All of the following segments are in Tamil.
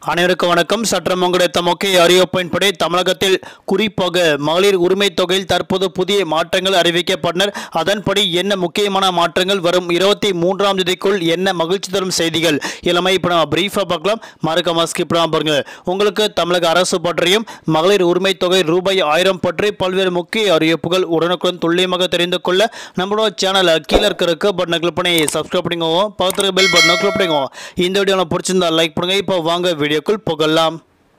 அனைவருக்கும் வணக்கம் சற்றம் உங்களுடைய முக்கிய அறிவிப்பின்படி தமிழகத்தில் குறிப்பாக மகளிர் உரிமை தொகையில் தற்போது புதிய மாற்றங்கள் அறிவிக்கப்பட்டனர் அதன்படி என்ன முக்கியமான மாற்றங்கள் வரும் இருபத்தி மூன்றாம் தேதிக்குள் என்ன மகிழ்ச்சி தரும் செய்திகள் இளமை இப்போ நம்ம பிரீஃபாக பார்க்கலாம் மறக்காம ஸ்கிப் பண்ணாம பாருங்க உங்களுக்கு தமிழக அரசு பற்றியும் மகளிர் உரிமை தொகை ரூபாய் ஆயிரம் பற்றி பல்வேறு முக்கிய அறிவிப்புகள் உடனுக்குடன் துல்லியமாக தெரிந்து கொள்ள நம்மளோட சேனலை கீழே இருக்க இருக்க பட்டனை கிளிக் பண்ணி சப்ஸ்கிரைப் பண்ணிக்கோங்க பக்கத்தில் பெல் பட்டனை கிளிக் பண்ணிக்கோங்க இந்த வீடியோ உங்களுக்கு பிடிச்சிருந்தா லைக் பண்ணுங்க இப்போ வாங்க வீடியோக்குள் புகழலாம்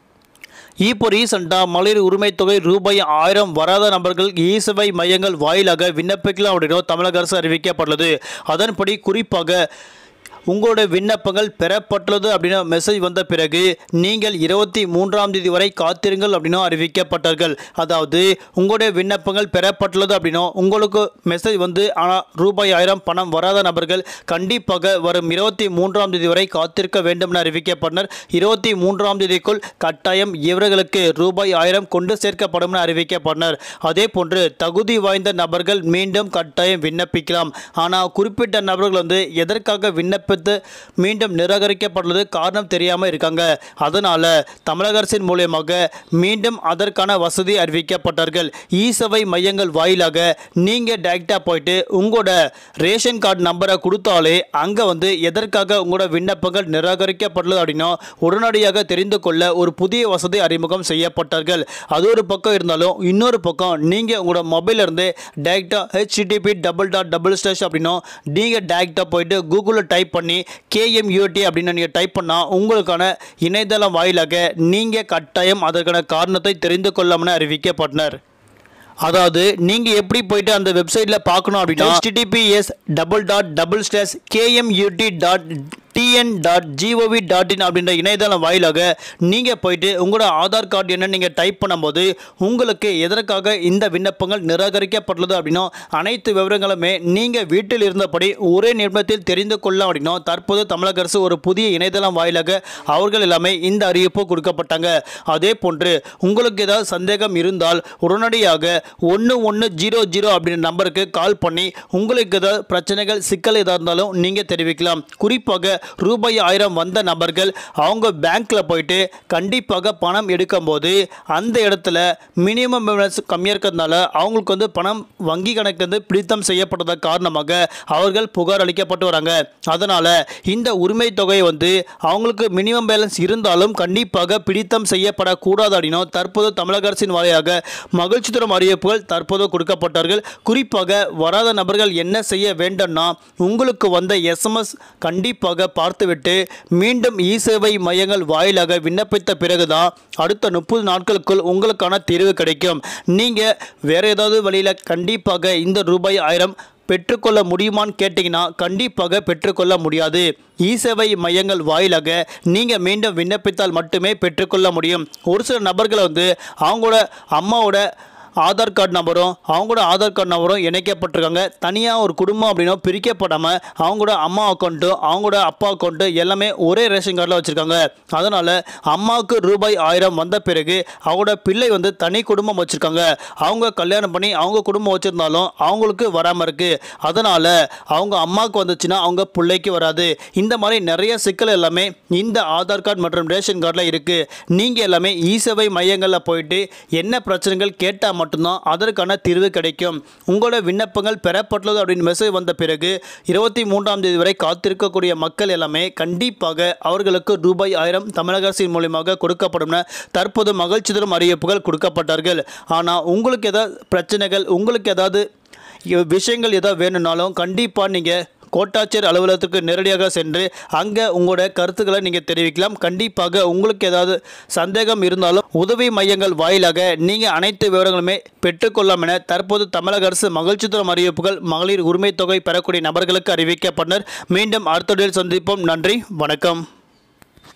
இப்போ ரீசெண்டாக மகளிர் உரிமை தொகை ரூபாய் ஆயிரம் வராத நபர்கள் இசேவை மையங்கள் வாயிலாக விண்ணப்பிக்கலாம் அப்படின்னு தமிழக அரசு அறிவிக்கப்பட்டுள்ளது அதன்படி குறிப்பாக உங்களுடைய விண்ணப்பங்கள் பெறப்பட்டுள்ளது அப்படின்னு மெசேஜ் வந்த பிறகு நீங்கள் இருபத்தி மூன்றாம் தேதி வரை காத்திருங்கள் அப்படின்னும் அறிவிக்கப்பட்டார்கள் அதாவது உங்களுடைய விண்ணப்பங்கள் பெறப்பட்டுள்ளது அப்படின்னும் உங்களுக்கு மெசேஜ் வந்து ஆனால் ரூபாய் ஆயிரம் பணம் வராத நபர்கள் கண்டிப்பாக வரும் இருபத்தி மூன்றாம் தேதி வரை காத்திருக்க வேண்டும் என அறிவிக்கப்பட்டனர் இருபத்தி மூன்றாம் தேதிக்குள் கட்டாயம் இவர்களுக்கு ரூபாய் ஆயிரம் கொண்டு சேர்க்கப்படும் என அறிவிக்கப்பட்டனர் அதே போன்று தகுதி வாய்ந்த நபர்கள் மீண்டும் கட்டாயம் விண்ணப்பிக்கலாம் ஆனால் குறிப்பிட்ட நபர்கள் வந்து எதற்காக விண்ணப்பித்து மீண்டும் நிராகரிக்கப்பட்டுள்ளது காரணம் தெரியாமல் இருக்காங்க அதனால தமிழக அரசின் மூலியமாக மீண்டும் அதற்கான வசதி அறிவிக்கப்பட்டார்கள் இ சேவை மையங்கள் வாயிலாக நீங்கள் டைரெக்டாக போயிட்டு உங்களோட ரேஷன் கார்டு நம்பரை கொடுத்தாலே அங்கே வந்து எதற்காக உங்களோட விண்ணப்பங்கள் நிராகரிக்கப்பட்டுள்ளது அப்படின்னா உடனடியாக தெரிந்து கொள்ள ஒரு புதிய வசதி அறிமுகம் செய்யப்பட்டார்கள் அது ஒரு பக்கம் இருந்தாலும் இன்னொரு பக்கம் நீங்கள் உங்களோட மொபைல்ல இருந்து டேரெக்டாக HTTP double dot double slash அப்படின்னும் நீங்கள் டேரெக்டாக போயிட்டு கூகுளில் டைப் பண்ணி கேஎம்யூடி அப்படின்னு நீங்கள் டைப் பண்ணால் உங்களுக்கான இணையதளம் வாயிலாக நீங்கள் கட்டாயம் அதற்கான காரணத்தை தெரிந்து கொள்ளாமல் அறிவிக்கப்பட்டனர் அதாவது நீங்கள் எப்படி போயிட்டு அந்த வெப்சைட்டில் பார்க்கணும் அப்படின்னா https double dot double slash KMUT dot TN dot GOV dot in அப்படின்ற இணையதளம் வாயிலாக நீங்கள் போயிட்டு உங்களோட ஆதார் கார்டு என்ன நீங்கள் டைப் பண்ணும்போது உங்களுக்கு எதற்காக இந்த விண்ணப்பங்கள் நிராகரிக்கப்பட்டுள்ளது அப்படின்னா அனைத்து விவரங்களுமே நீங்கள் வீட்டில் இருந்தபடி ஒரே நிமிடத்தில் தெரிந்து கொள்ளலாம் அப்படின்னா தற்போது தமிழக அரசு ஒரு புதிய இணையதளம் வாயிலாக அவர்கள் எல்லாமே இந்த அறிவிப்பு கொடுக்கப்பட்டாங்க அதே போன்று உங்களுக்கு ஏதாவது சந்தேகம் இருந்தால் உடனடியாக ஒன்று ஒன்று ஜீரோ ஜீரோ அப்படின்ற நம்பருக்கு கால் பண்ணி உங்களுக்கு ஏதாவது பிரச்சனைகள் சிக்கல் எதாக இருந்தாலும் நீங்கள் தெரிவிக்கலாம் குறிப்பாக ரூபாய் ஆயிரம் வந்த நபர்கள் அவங்க பேங்க்கில் போயிட்டு கண்டிப்பாக பணம் எடுக்கும்போது அந்த இடத்துல மினிமம் பேலன்ஸ் கம்மியாக இருக்கிறதுனால அவங்களுக்கு வந்து பணம் வங்கி கணக்கு வந்து பிடித்தம் செய்யப்பட்டதன் காரணமாக அவர்கள் புகார் அளிக்கப்பட்டு வராங்க அதனால் இந்த உரிமை தொகை வந்து அவங்களுக்கு மினிமம் பேலன்ஸ் இருந்தாலும் கண்டிப்பாக பிடித்தம் செய்யப்படக்கூடாது அப்படின்னும் தற்போது தமிழக அரசின் வாயிலாக மகிழ்ச்சி தரும் அறிவிப்புகள் தற்போது கொடுக்கப்பட்டார்கள் குறிப்பாக வராத நபர்கள் என்ன செய்ய வேண்டும்னா உங்களுக்கு வந்த எஸ்எம்எஸ் கண்டிப்பாக பார்த்துவிட்டு மீண்டும் இ சேவை மையங்கள் வாயிலாக விண்ணப்பித்த பிறகுதான் அடுத்த முப்பது நாட்களுக்குள் உங்களுக்கான தீர்வு கிடைக்கும் நீங்கள் வேறு ஏதாவது வழியில் கண்டிப்பாக இந்த ரூபாய் ஆயிரம் பெற்றுக்கொள்ள முடியுமான்னு கேட்டிங்கன்னா கண்டிப்பாக பெற்றுக்கொள்ள முடியாது இ சேவை மையங்கள் வாயிலாக நீங்கள் மீண்டும் விண்ணப்பித்தால் மட்டுமே பெற்றுக்கொள்ள முடியும் ஒரு சில நபர்களை வந்து அவங்களோட அம்மாவோட ஆதார் கார்டு நம்பரும் அவங்களோட ஆதார் கார்டு நம்பரும் இணைக்கப்பட்டிருக்காங்க தனியாக ஒரு குடும்பம் அப்படின்னா பிரிக்கப்படாமல் அவங்களோட அம்மா அக்கௌண்ட்டும் அவங்களோட அப்பா அக்கௌண்ட்டு எல்லாமே ஒரே ரேஷன் கார்டில் வச்சுருக்காங்க அதனால் அம்மாவுக்கு ரூபாய் ஆயிரம் வந்த பிறகு அவங்களோட பிள்ளை வந்து தனி குடும்பம் வச்சுருக்காங்க அவங்க கல்யாணம் பண்ணி அவங்க குடும்பம் வச்சுருந்தாலும் அவங்களுக்கு வராமல் இருக்குது அதனால் அவங்க அம்மாவுக்கு வந்துச்சுன்னா அவங்க பிள்ளைக்கு வராது இந்த மாதிரி நிறைய சிக்கல் எல்லாமே இந்த ஆதார் கார்டு மற்றும் ரேஷன் கார்டில் இருக்குது நீங்கள் எல்லாமே இ சேவை மையங்களில் போயிட்டு என்ன பிரச்சனைகள் கேட்டால் மட்டும்தான் அதற்கான தீர்வு கிடைக்கும் உங்களோட விண்ணப்பங்கள் பெறப்பட்டுள்ளது அப்படின்னு மெசேஜ் வந்த பிறகு இருபத்தி மூன்றாம் தேதி வரை காத்திருக்கக்கூடிய மக்கள் எல்லாமே கண்டிப்பாக அவர்களுக்கு ரூபாய் ஆயிரம் தமிழக அரசின் மூலியமாக கொடுக்கப்படும் என தற்போது மகிழ்ச்சி தரும் அறிவிப்புகள் கொடுக்கப்பட்டார்கள் ஆனால் உங்களுக்கு ஏதாவது பிரச்சனைகள் உங்களுக்கு ஏதாவது விஷயங்கள் ஏதாவது வேணும்னாலும் கண்டிப்பாக நீங்கள் கோட்டாட்சியர் அலுவலகத்துக்கு நேரடியாக சென்று அங்கே உங்களோட கருத்துக்களை நீங்கள் தெரிவிக்கலாம் கண்டிப்பாக உங்களுக்கு ஏதாவது சந்தேகம் இருந்தாலும் உதவி மையங்கள் வாயிலாக நீங்கள் அனைத்து விவரங்களுமே பெற்றுக்கொள்ளலாம் என தற்போது தமிழக அரசு மகிழ்ச்சி தரும் அறிவிப்புகள் மகளிர் உரிமை தொகை பெறக்கூடிய நபர்களுக்கு அறிவிக்கப்பட்டனர் மீண்டும் அடுத்த சந்திப்போம் நன்றி வணக்கம்